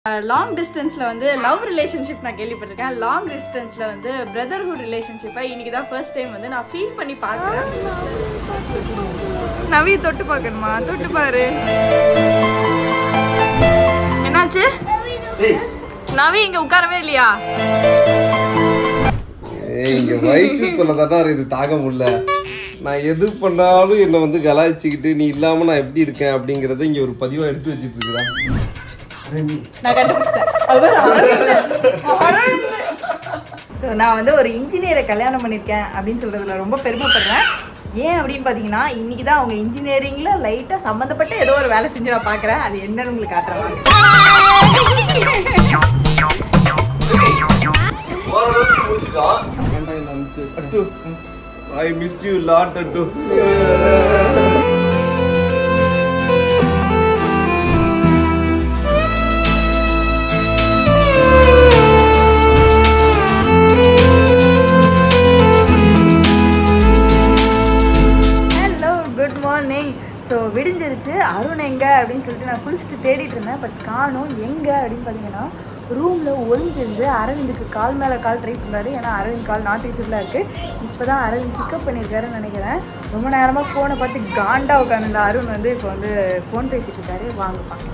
Long டிஸ்டன்ஸில் வந்து love relationship நான் கேள்விப்பட்டிருக்கேன் லாங் டிஸ்டன்ஸில் வந்து பிரதர்ஹுட் ரிலேஷன்ஷிப்பை இன்னைக்கு தான் ஃபர்ஸ்ட் டைம் வந்து நான் ஃபீல் பண்ணி பார்க்குறேன் நவி தொட்டு பார்க்கணுமா தொட்டு பாரு என்னாச்சு நவி இங்க உட்காரவே இல்லையா ஏய் இங்க வயசு தொல்லை இது தாங்க முடியல நான் எது பண்ணாலும் என்னை வந்து கலாய்ச்சிக்கிட்டு நீ இல்லாம நான் எப்படி இருக்கேன் அப்படிங்கறத இங்க ஒரு பதிவா எடுத்து வச்சிட்டு இருக்கிறான் நான் கண்டுபிடிச்சிட்டேன் அவர் ஸோ நான் வந்து ஒரு இன்ஜினியரை கல்யாணம் பண்ணியிருக்கேன் அப்படின்னு சொல்றதுல ரொம்ப பெருமைப்படுறேன் ஏன் அப்படின்னு பார்த்தீங்கன்னா இன்னைக்கு தான் அவங்க இன்ஜினியரிங்கில் லைட்டாக சம்மந்தப்பட்ட ஏதோ ஒரு வேலை செஞ்சு நான் பார்க்குறேன் அது என்னன்னு உங்களுக்கு காட்டுறேன் ஓரளவுக்கு முடிச்சுட்டான் அட்டு ஐ மிஸ் யூ லாட் அட்டு ஹலோ குட் மார்னிங் ஸோ விடிஞ்சிருச்சு அருண் எங்க அப்படின்னு சொல்லிட்டு நான் குளிச்சுட்டு தேடிட்டு இருந்தேன் பட் காணும் எங்க அப்படின்னு பார்த்தீங்கன்னா ரூமில் ஒளிஞ்சிருந்து அரவிந்துக்கு கால் மேலே கால் ட்ரை பண்ணாரு ஏன்னா அரவிந்த் கால் நாட் ரீச்சபிளாக இருக்குது இப்போ தான் அரவிந்த் பிக்கப் பண்ணியிருக்காருன்னு நினைக்கிறேன் ரொம்ப நேரமாக ஃபோனை பார்த்து காண்டா உட்காந்துருந்த அருண் வந்து இப்போ வந்து ஃபோன் பேசிட்டு இருக்காரு வாங்க பார்க்கலாம்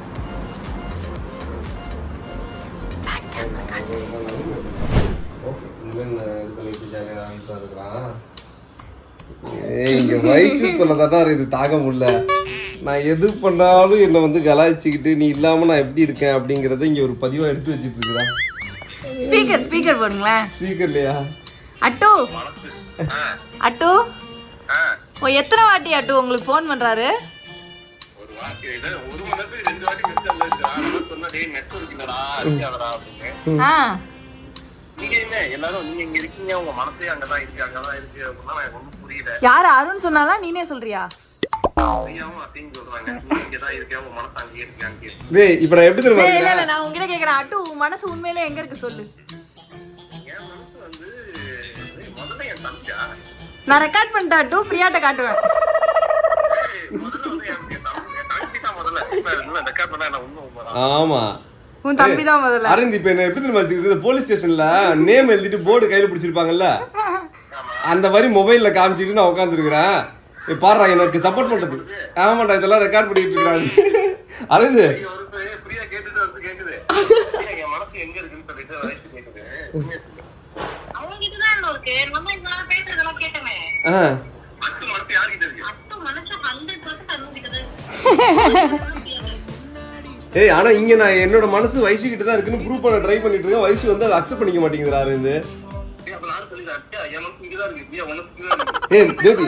ஏய் இங்க வயசு தொல்லை இது தாங்க முடியல நான் எது பண்ணாலும் என்னை வந்து கலாய்ச்சிக்கிட்டு நீ இல்லாம நான் எப்படி இருக்கேன் அப்படிங்கறத இங்க ஒரு பதிவா எடுத்து வச்சிட்டு இருக்கிறான் ஸ்பீக்கர் ஸ்பீக்கர் போடுங்களேன் ஸ்பீக்கர்லையா அட்டு அட்டு ஓ எத்தனை வாட்டி அட்டு உங்களுக்கு ஃபோன் பண்ணுறாரு ஒரு வாட்டி இது ஒரு மணி நேரத்துக்கு ரெண்டு வாட்டி மெசேஜ் வந்துருக்கா சொன்னா டேய் நெட்வொர்க் இல்லடா இருக்காதடா அப்படின்னு ஆ நீங்க என்ன எல்லாரும் நீங்க இங்க இருக்கீங்க உங்க மனசே அங்கதான் இருக்கு அங்கதான் இருக்கு அப்படின்னா எனக்கு ஒண்ணும் புரியல யார் அருண் சொன்னாலா நீனே சொல்றியா ஐயாவும் அத்தையும் சொல்றாங்க நீங்க இங்கதான் இருக்கேன் உங்க மனசு அங்கேயே இருக்கு அங்கேயே இருக்கு டேய் இப்போ நான் எப்படி தெரியுமா இல்ல இருக்கேன்? இல்ல நான் உங்ககிட்ட கேக்குறேன் அட்டு உன் மனசு உண்மையிலே எங்க இருக்கு சொல்லு என் மனசு வந்து ஏய், முதல்ல என் தம்பியா நான் ரெக்கார்ட் பண்ணிட்டேன் அட்டு பிரியாட்ட காட்டுவேன் ஏய், முதல்ல வந்து என் என் தம்பி என் தம்பி தான் முதல்ல இன்னும் ரெக்கார்ட் பண்ணா என்ன உண்மை உண்மைதான் ஆமா உன் தம்பி தான் முதல்ல அரவிந்த் இப்ப என்ன எப்படி தெரியுமா வச்சுக்கிறது போலீஸ் ஸ்டேஷன்ல நேம் எழுதிட்டு போர்டு கையில பிடிச்சிருப்பாங்கல்ல அந்த மாதிரி மொபைல்ல காமிச்சிட்டு நான் உட்காந்துருக்கிறேன் பாடுறா எனக்கு சப்போர்ட் பண்றது ஆமாண்டா இதெல்லாம் ரெக்கார்ட் பண்ணிட்டு இருக்காங்க அரவிந்த் இங்க ஒரு பே- பிரியா கேட்டுட்டு வந்து கேக்குது பிரியா, என் மனசு எங்க இருக்குன்னு சொல்லிட்டு வயசு கேக்குது உண்மையா சொல்லு. அவங்ககிட்டதான் இருக்கு நம்ம இதெல்லாம் பேசுறதெல்லாம் கேட்டமே ஆ, மனசு மனசு யார்கிட்ட இருக்கு அத்து மனசு ஹண்ட்ரட் பர்சன்ட் அனுபவிக்கிறது ஏய் ஆனா இங்க நான் என்னோட மனசு வயசு கிட்ட தான் இருக்குன்னு ப்ரூவ் பண்ண ட்ரை பண்ணிட்டு இருக்கேன் வயசு வந்து அதை அக்செப்ட் பண்ணிக்க மாட்டேங்குது அரவிந்த் ஏய், அப்ப நானும் சொல்லிடுறேன், அத்தியா, என் மனசு இங்கதான் இருக்கு பிரியா, உன் மனசு இங்கதான் இருக்கு ஏய் பேபி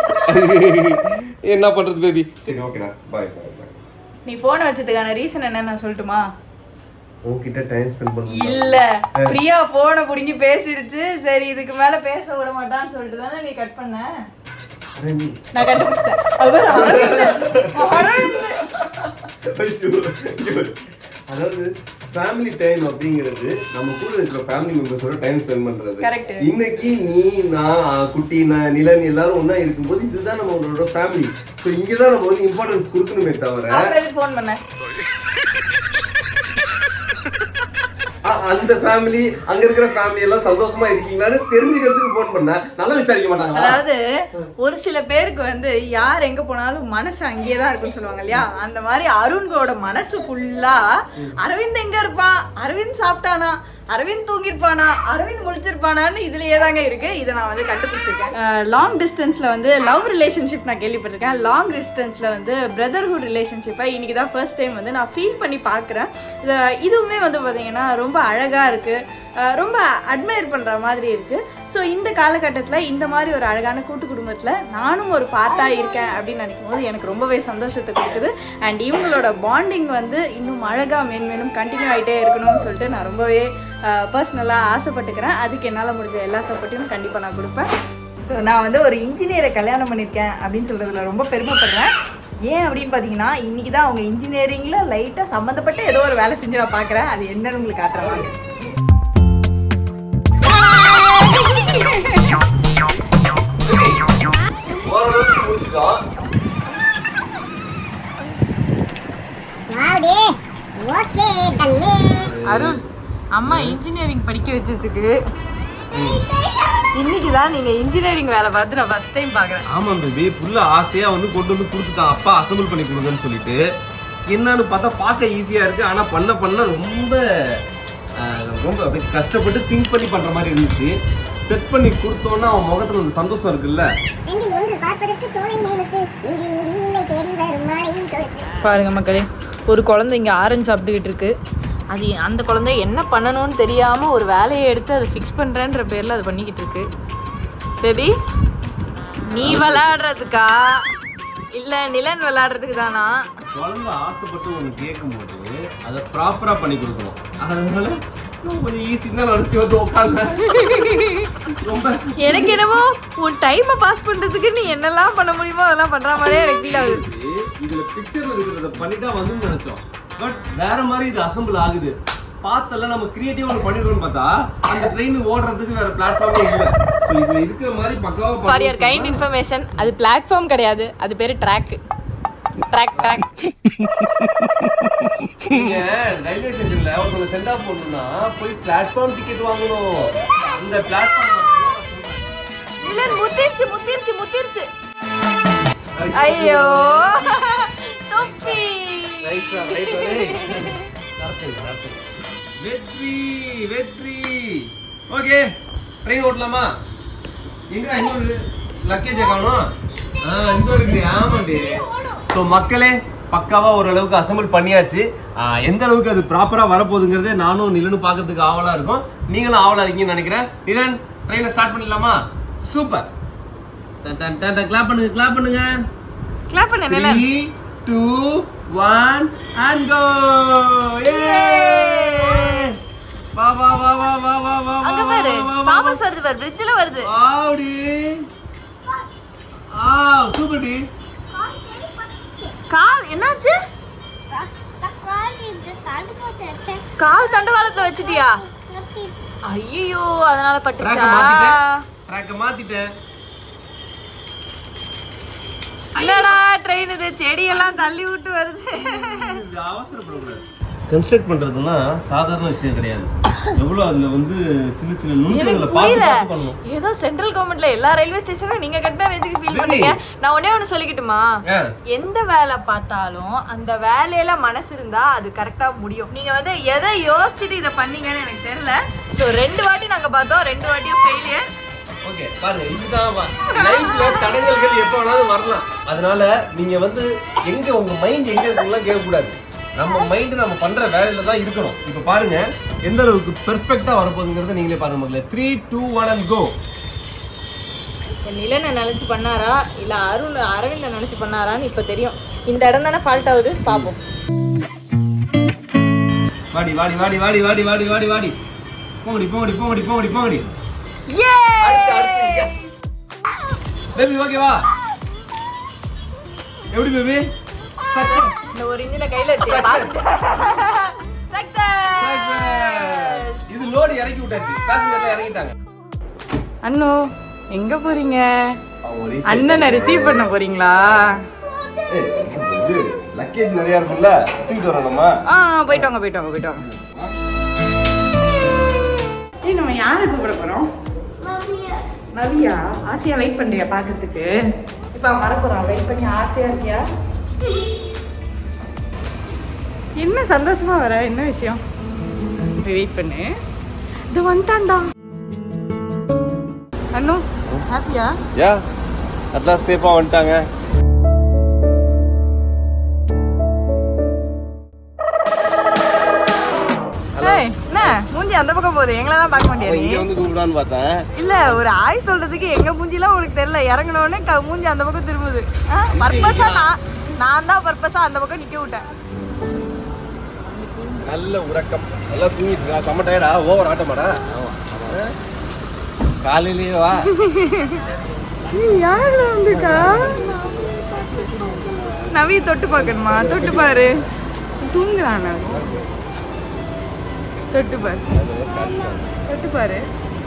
என்ன பண்றது பேபி சரி ஓகேடா பாய் பாய் பாய் நீ போனை வச்சதுக்கான ரீசன் என்ன நான் சொல்லட்டுமா உன்கிட்ட டைம் ஸ்பெண்ட் பண்ண இல்ல பிரியா போனை புடிங்கி பேசிருச்சு சரி இதுக்கு மேல பேச விட மாட்டான்னு சொல்லிட்டு தானே நீ கட் பண்ண நான் கண்டுபிடிச்சிட்டேன் அவர் அரவிந்த். அரவிந்த். அதாவது ஃபேமிலி டைம் அப்படிங்கிறது நம்ம கூட இருக்கிற ஃபேமிலி மெம்பர்ஸோட டைம் ஸ்பெண்ட் பண்றது Correct. இன்னைக்கு நீ நான் குட்டி நான் நிலன் எல்லாரும் ஒண்ணா இருக்கும்போது இதுதான் நம்மளோட ஃபேமிலி ஸோ இங்கே தான் நம்ம வந்து இம்பார்ட்டன்ஸ் கொடுக்கணுமே தவிர அப்புறம் எதுக்கு ஃபோன் பண்ண அ- அந்த ஃபேமிலி அங்க இருக்கிற ஃபேமிலி எல்லாம் சந்தோஷமா இருக்கீங்களான்னு தெரிஞ்சுக்கிறதுக்கு ஃபோன் பண்ண நல்லா விசாரிக்க மாட்டாங்களா அதாவது ஒரு சில பேருக்கு வந்து யார் எங்க போனாலும் மனசு அங்கேயே தான் இருக்குன்னு சொல்லுவாங்க இல்லையா அந்த மாதிரி அருண்கோட மனசு ஃபுல்லா அரவிந்த் எங்க இருப்பான் அரவிந்த் சாப்பிட்டானா அரவிந்த் தூங்கிருப்பானா அரவிந்த் முழிச்சிருப்பானான்னு இதுலயே தாங்க இருக்கு இதை நான் வந்து கண்டுபிடிச்சிருக்கேன் லாங் டிஸ்டன்ஸ்ல வந்து லவ் ரிலேஷன்ஷிப் நான் கேள்விப்பட்டிருக்கேன் லாங் டிஸ்டன்ஸ்ல வந்து பிரதர்ஹுட் ரிலேஷன்ஷிப்பை இன்னைக்கு தான் ஃபர்ஸ்ட் டைம் வந்து நான் ஃபீல் பண்ணி பார்க்குறேன் இதுவுமே வந்து பார்த்தீங்கன்னா ரொம்ப அழகா இருக்கு அஹ் ரொம்ப அட்மையர் பண்ற மாதிரி இருக்கு ஸோ இந்த காலகட்டத்தில் இந்த மாதிரி ஒரு அழகான கூட்டு குடும்பத்தில் நானும் ஒரு பார்ட்டாக இருக்கேன் அப்படின்னு நினைக்கும் போது எனக்கு ரொம்பவே சந்தோஷத்தை கொடுக்குது அண்ட் இவங்களோட பாண்டிங் வந்து இன்னும் அழகாக மேன்மேலும் கண்டினியூ ஆகிட்டே இருக்கணும்னு சொல்லிட்டு நான் ரொம்பவே பர்சனலாக ஆசைப்பட்டுக்கிறேன் அதுக்கு என்னால் முடிஞ்ச எல்லா சப்போர்ட்டையும் கண்டிப்பாக நான் கொடுப்பேன் ஸோ நான் வந்து ஒரு இன்ஜினியரை கல்யாணம் பண்ணியிருக்கேன் அப்படின்னு சொல்கிறதுல ரொம்ப பெருமைப்படுறேன் ஏன் அப்படின்னு பார்த்தீங்கன்னா இன்னைக்கு தான் அவங்க இன்ஜினியரிங்கில் லைட்டாக சம்மந்தப்பட்ட ஏதோ ஒரு வேலை செஞ்சு நான் பார்க்குறேன் அது என்னன்னு உங்களுக்கு காட்டுறேன் வாங்க. ஓரளவுக்கு முடிச்சுட்டோம் வாடி ஓகே டன்னு அருண் அம்மா இன்ஜினியரிங் படிக்க வச்சதுக்கு இன்னைக்கு தான் நீங்க இன்ஜினியரிங் வேலை பார்த்து நான் ஃபர்ஸ்ட் டைம் பாக்குறேன் ஆமா பேபி புள்ள ஆசையா வந்து கொண்டு வந்து கொடுத்துட்டான் அப்பா அசம்பிள் பண்ணி கொடுங்கன்னு சொல்லிட்டு என்னன்னு பார்த்தா பார்க்க ஈஸியா இருக்கு ஆனா பண்ண பண்ண ரொம்ப ஆஹ், ரொம்ப அப்படியே கஷ்டப்பட்டு திங்க் பண்ணி பண்ற மாதிரி இருந்துச்சு செட் பண்ணி கொடுத்தோன்னா அவன் முகத்துல அந்த சந்தோஷம் இருக்குல்ல ரெண்டில் ஒன்று பார்ப்பதற்கு தோலை நேமித்து இங்கு நீதி உன்னை தேடி வரும் மாலை தொடுத்து பாருங்க மக்களே ஒரு குழந்தை இங்க ஆரஞ்சு சாப்பிட்டுக்கிட்டு இருக்கு அது அந்த குழந்தை என்ன பண்ணணும்னு தெரியாம ஒரு வேலையை எடுத்து அதை ஃபிக்ஸ் பண்றேன்ற பேர்ல அது பண்ணிக்கிட்டு இருக்கு பேபி நீ விளையாடுறதுக்கா இல்ல நிலன் விளையாடுறதுக்கு தானா குழந்தை ஆசைப்பட்டு ஒன்று கேட்கும்போது அதை ப்ராப்பரா பண்ணி கொடுக்கணும் அதனால நான் கொஞ்சம் ஈஸி தான் நினச்சி வந்து உட்காந்தேன் ரொம்ப எனக்கு என்னமோ உன் டைமை பாஸ் பண்றதுக்கு நீ என்னெல்லாம் பண்ண முடியுமோ அதெல்லாம் பண்ற மாதிரியே எனக்கு ஃபீல் ஆகுது இதுல பிக்சர்ல இருக்கிறத பண்ணிட்டா வந்து நினைச்சோம் பட் வேற மாதிரி இது அசம்பிள் ஆகுது பார்த்தல நம்ம கிரியேட்டிவ் ஒன்று பண்ணிடுவோம்னு பார்த்தா அந்த ட்ரெயின் ஓடுறதுக்கு வேற பிளாட்ஃபார்மே இல்லை ஸோ இது இருக்கிற மாதிரி பக்காவா ஃபார் யர் கைண்ட் இன்ஃபர்மேஷன் அது பிளாட்ஃபார்ம் கிடையாது அது பேரு ட்ராக் ட்ராக் ட்ராக் நீங்க ரயில்வே ஸ்டேஷன்ல ஒருத்தவங்க சென்ட் ஆஃப் பண்ணணும்னா போய் பிளாட்ஃபார்ம் டிக்கெட் வாங்கணும் அந்த பிளாட்ஃபார்ம் நிலன் முத்திருச்சு முத்திருச்சு முத்திருச்சு ஐயோ தொப்பி ரைட்டா ரைட்டா டேய் நடத்துங்க நடத்துங்க வெற்றி வெற்றி ஓகே ட்ரெயின் ஓட்டலாமா எங்கடா இன்னொரு லக்கேஜை காணும் ஆ இந்த இருக்கு ஆமாண்டி ஸோ மக்களே பக்காவா ஓரளவுக்கு அசம்பிள் பண்ணியாச்சு ஆ, எந்த அளவுக்கு அது ப்ராப்பரா வரப்போகுதுங்கிறதே நானும் நிலனும் பார்க்கறதுக்கு ஆவலா இருக்கும் நீங்களும் ஆவலா இருக்கீங்கன்னு நினைக்கிறேன் நிலன் ட்ரெயினை ஸ்டார்ட் பண்ணிடலாமா super done done done done clap பண்ணுங்க கிளாப் பண்ணுங்க கிளாப் பண்ணு Nilan three two one and go வா வா வா வா வா வா வா அங்க பாரு தாமஸ் வருது பாரு பிரிட்ஜ்ல வருது ஆடி ஆ சூப்பர் டி கால் என்னாச்சு கால் தண்டவாளத்துல வச்சிட்டியா ஐயோ அதனால ட்ராக்க பட்டுச்சா மாத்திட்டேன் ட்ராக்க மாத்திட்டேன் இல்லடா ட்ரெயின் இது செடியெல்லாம் தள்ளி விட்டு வருது இது அவசரப்படக்கூடாது கன்ஸ்ட்ரக்ட் பண்றதுன்னா சாதாரண விஷயம் கிடையாது எவ்வளவு அதுல வந்து சின்ன சின்ன நுணுக்கங்களை எனக்கு பார்த்து புரியல பார்த்து பண்ணணும் ஏதோ சென்ட்ரல் கவர்மெண்ட்ல எல்லா ரயில்வே ஸ்டேஷனும் நீங்க கட்டின ரேஞ்சுக்கு ஃபீல் Really? பண்ணீங்க நான் ஒண்ணே ஒண்ணு சொல்லிக்கிட்டுமா ஆ. எந்த வேலை பார்த்தாலும் அந்த வேலையில மனசு இருந்தா அது கரெக்டா முடியும் நீங்க வந்து எதை யோசிச்சுட்டு இதை பண்ணீங்கன்னு எனக்கு தெரியல ஸோ ரெண்டு வாட்டி நாங்க பார்த்தோம் ரெண்டு வாட்டியும் ஃபெயிலியர் ஓகே பாருங்க இதுதான் லைஃப்ல தடங்கல்கள் எப்போ வேணாலும் வரலாம் அதனால நீங்க வந்து எங்க உங்க மைண்ட் எங்க இருக்குலாம் கேட்கக்கூடாது நம்ம மைண்ட் நம்ம பண்ற வேலையில தான் இருக்கணும் இப்போ பாருங்க எந்த அளவுக்கு பெர்ஃபெக்ட்டா வரப்போகுதுங்கிறத நீங்களே பாருங்க மக்களே three two one and go நிலனை நினைச்சு பண்ணாரா இல்ல அருண் அரவிந்த நினைச்சு பண்ணாரான்னு இப்ப தெரியும் இந்த இடம் தானே ஃபால்ட் ஆகுது பாப்போம் வாடி வாடி வாடி வாடி வாடி வாடி வாடி வாடி போங்கடி போங்கடி போங்கடி போங்கடி போங்கடி ஏ அடுத்து அடுத்து எஸ் பேபி ஓகேவா எப்படி பேபி இந்த ஒரு இன்ஜினை கையில வச்சு சக்சஸ் இது லோடு இறக்கி விட்டாச்சு பேசஞ்சர்ல இறங்கிட்டாங்க அண்ணு எங்க போறீங்க அவங்க reach அண்ணனை ரிசீவ் பண்ண போறீங்களா ஏய், இது லக்கேஜ் நிறைய இருக்குல்ல தூக்கிட்டு வரோம் நம்ம ஆ போயிட்டு வாங்க போயிட்டு வாங்க போயிட்டு வாங்க ஏய் நம்ம யாரை கூப்பிட போறோம் நவியா ஆசையா வெயிட் பண்றியா பாக்கிறதுக்கு இப்ப அவன் வரப்போறான் வெயிட் பண்ணி ஆசையா இருக்கியா என்ன சந்தோஷமா வர என்ன விஷயம் வெயிட் பண்ணு இது வந்துட்டான்டா அண்ணு ஹாப்பியா யா அட்லாஸ் சேஃபா வந்துட்டாங்க ஏய், என்ன மூஞ்சி அந்த பக்கம் போகுது எங்களை தான் பார்க்க மாட்டியா அவன் நீ இங்க வந்து கூப்பிடான்னு பார்த்தேன் இல்ல ஒரு ஆய் சொல்றதுக்கு எங்க மூஞ்சிலாம் உனக்கு தெரியல இறங்கின உடனே க- மூஞ்சி அந்த பக்கம் திரும்புது பர்பஸா நான் நான் தான் பர்பஸா அந்த பக்கம் நிக்க விட்டேன் நல்ல உறக்கம் நல்லா தூங்கிட்டு இருக்கா செம்ம டயர்டா ஓவர் ஆட்டமாடா காலையிலேயே வா யாருல வந்துக்கா நவி தொட்டு பார்க்கணுமா தொட்டு பாரு தூங்குறான் நவி தொட்டு பாரு தொட்டு பாரு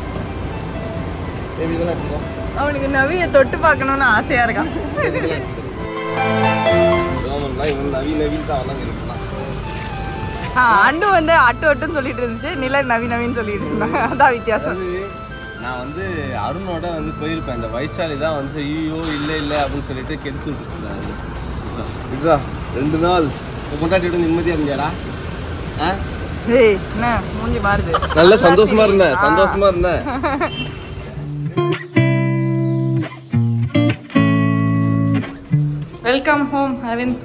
பேபி இதெல்லாம் எடுத்துக்கோ அவனுக்கு நவிய தொட்டு பார்க்கணும்னு ஆசையா இருக்கான் ரோமன்லாம் இவன் நவீன் நவீன் தான் அவெல்லாம் இருக்கலாம் ஆ, அண்டு வந்து அட்டு அட்டுன்னு சொல்லிட்டு இருந்துச்சு நில நவி நவின்னு சொல்லிட்டு இருந்தாங்க அதான் வித்தியாசம் அதாவது நான் வந்து அருணோட வந்து போயிருப்பேன் இந்த வைசாலி தான் வந்து ஐயோ இல்லை இல்லை அப்படின்னு சொல்லிட்டு கெடுத்து விட்டுருந்தாங்க இதுடா ரெண்டு நாள் கொண்டாட்டிட்டு நிம்மதியாக இருந்தியாடா ஆ ஏய் என்ன மூஞ்சி மாறுது நல்ல சந்தோஷமா இருந்தேன் சந்தோஷமா இருந்தேன் வெல்கம் ஹோம் அரவிந்த்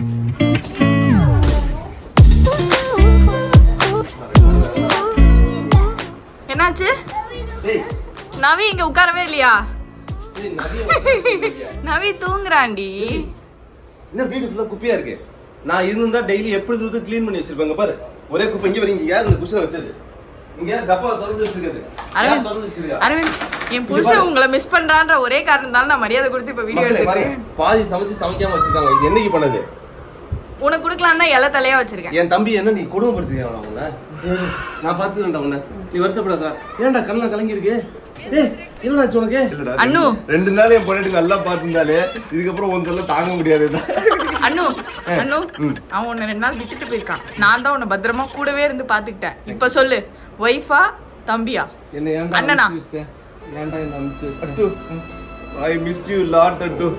என்னாச்சு டேய் நவி இங்க உட்காரவே இல்லையா டேய், நிறைய வந்து நவி தூங்குறாண்டி என்ன வீடு ஃபுல்லா குப்பையா இருக்கு நான் இருந்தா டெய்லி எப்படி தூத்து க்ளீன் பண்ணி வச்சிருப்பாங்க பாரு ஒரே குப்பை இங்க வரீங்க யார் இந்த குஷனை வச்சது இங்க டப்பா திறந்து வச்சிருக்குது யார் அரவிந்த் திறந்து வச்சிருக்கா அரவிந்த் என் புருஷன் உங்களை மிஸ் பண்றான்ற ஒரே காரணத்தால நான் மரியாதை கொடுத்து இப்ப வீடியோ மக்களே, பாருங்க, எடுத்துருக்கேன் பாதி சமைச்சு சமைக்காம வச்சிருக்காங்க இது என்னைக்கு பண்ணது உனக்கு கொடுக்கலாம் தான் இலை தலையா வச்சிருக்கேன் என் தம்பி என்ன நீ கொடுமைப்படுத்துறியா உன்னை ஏய், நான் பார்த்துக்கிறேன்டா உன்னை நீ வருத்தப்படாதா ஏன்டா கண்ணா கலங்கி இருக்கு ஏய் என்னடாச்சு உனக்கு அண்ணு. ரெண்டு நாள் என் பொண்டாட்டி நல்லா பார்த்துருந்தாலே இதுக்கப்புறம் உன் தாங்க முடியாது அண்ணு அண்ணு அவன் உன்னை ரெண்டு நாள் விட்டுட்டு போயிருக்கான் நான் தான் உன்னை பத்திரமா கூடவே இருந்து பாத்துக்கிட்டேன் இப்ப சொல்லு ஒய்ஃபா தம்பியா என்ன ஏன்டா அண்ணனா? அனுப்பிச்சு வச்ச? ஏன்டா என்ன அனுப்பிச்சு வச்ச? அட்டு ஐ மிஸ் யூ லாட் அட்டு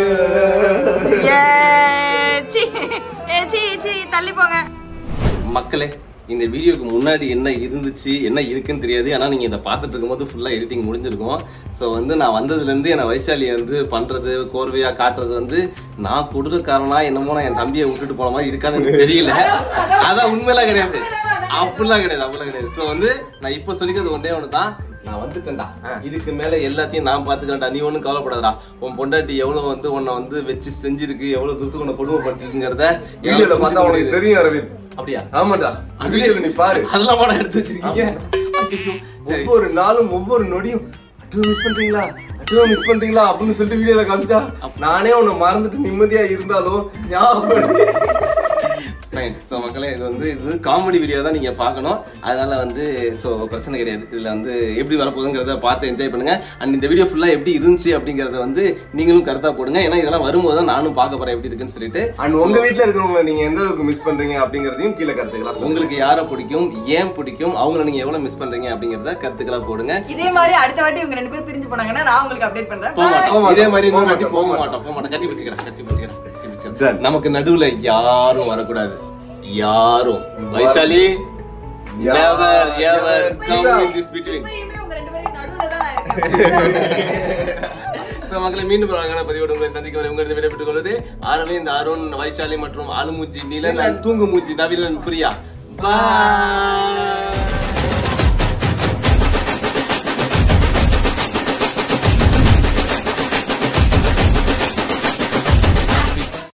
ஏ சீ ஏ சீ சீ தள்ளி போங்க மக்களே இந்த வீடியோக்கு முன்னாடி என்ன இருந்துச்சு என்ன இருக்குன்னு தெரியாது ஆனால் நீங்கள் இதை பார்த்துட்டு இருக்கும்போது ஃபுல்லாக எடிட்டிங் முடிஞ்சிருக்கும் ஸோ வந்து நான் வந்ததுலேருந்து என்னை வைசாலி வந்து பண்ணுறது கோர்வையாக காட்டுறது வந்து நான் கொடுறக்காரனா என்னமோ நான் என் தம்பியை விட்டுட்டு போன மாதிரி இருக்கான்னு எனக்கு தெரியல அதான் உண்மையெல்லாம் கிடையாது அப்படிலாம் கிடையாது அப்படிலாம் கிடையாது ஸோ வந்து நான் இப்போ சொல்லிக்கிறது ஒன்றே ஒன்று தான் நான் வந்துட்டேன்டா இதுக்கு மேல எல்லாத்தையும் நான் பாத்துக்கிறேன்டா நீ ஒன்றும் கவலைப்படாதடா உன் பொண்டாட்டி எவ்வளவு வந்து உன்னை வந்து வச்சு செஞ்சிருக்கு எவ்வளவு தூரத்துக்கு உன்னை கொடுமைப்படுத்திருக்குங்கிறத வீடியோல பார்த்தா உனக்கு தெரியும் அரவிந்த் அப்படியா ஆமாடா வீடியோல நீ பாரு அதெல்லாம் படம் எடுத்து வச்சிருக்கீங்க ஐயோ, சரி ஒவ்வொரு நாளும் ஒவ்வொரு நொடியும் அட்டுவ மிஸ் பண்றீங்களா அட்டுவ மிஸ் பண்றீங்களா அப்படின்னு சொல்லிட்டு வீடியோல காமிச்சா நானே உன்னை மறந்துட்டு நிம்மதியா இருந்தாலும் ஞாபகப்படுத்தி ஃபைன் ஸோ மக்களே இது வந்து இது காமெடி வீடியோ தான் நீங்கள் பார்க்கணும் அதனால வந்து ஸோ பிரச்சனை கிடையாது இதில் வந்து எப்படி வரப்போகுதுங்கிறத பார்த்து என்ஜாய் பண்ணுங்க அண்ட் இந்த வீடியோ ஃபுல்லாக எப்படி இருந்துச்சு அப்படிங்கிறத வந்து நீங்களும் கருத்தாக போடுங்க ஏன்னா இதெல்லாம் வரும்போது தான் நானும் பார்க்க போகிறேன் எப்படி இருக்குன்னு சொல்லிட்டு அண்ட் உங்க வீட்ல இருக்கிறவங்க நீங்க எந்த அளவுக்கு மிஸ் பண்றீங்க அப்படிங்கறதையும் கீழே கருத்துக்கலாம் சொல்லுங்க உங்களுக்கு யாரை பிடிக்கும் ஏன் பிடிக்கும் அவங்கள நீங்கள் எவ்வளோ மிஸ் பண்ணுறீங்க அப்படிங்கிறத கருத்துக்களாக போடுங்க இதே மாதிரி அடுத்த வாட்டி இவங்க ரெண்டு பேரும் பிரிஞ்சு போனாங்கன்னா நான் உங்களுக்கு அப்டேட் பண்றேன் போக போக மாட்டோம் மாட்டோம், இதே மாதிரி இன்னொரு போக வாட்டி போக மாட்டோம், மாட்டோம் போக மாட்டோம் கட்டி பிடிச்சிக்கிறேன் கட்டி பிடிச்சிக்கிறேன் கட்டி பிடிச்சிக்கிறேன் Done. நமக்கு நடுவுல யாரும் வரக்கூடாது யாரும் Vaishali never ever come in this between எப்பயுமே உங்க ரெண்டு பேரும் நடுவுல தான் நான் இருக்கேன் So, மக்களை மீண்டும் ஒரு அழகான பதிவோடு உங்களை சந்திக்க வரை உங்களிடம் விடைபெற்றுக் கொள்வது அரவிந்த் அருண் வைசாலி மற்றும் ஆளுமூச்சி நீலன் நீலன், தூங்கு மூச்சி நவீனன் பிரியா பாய்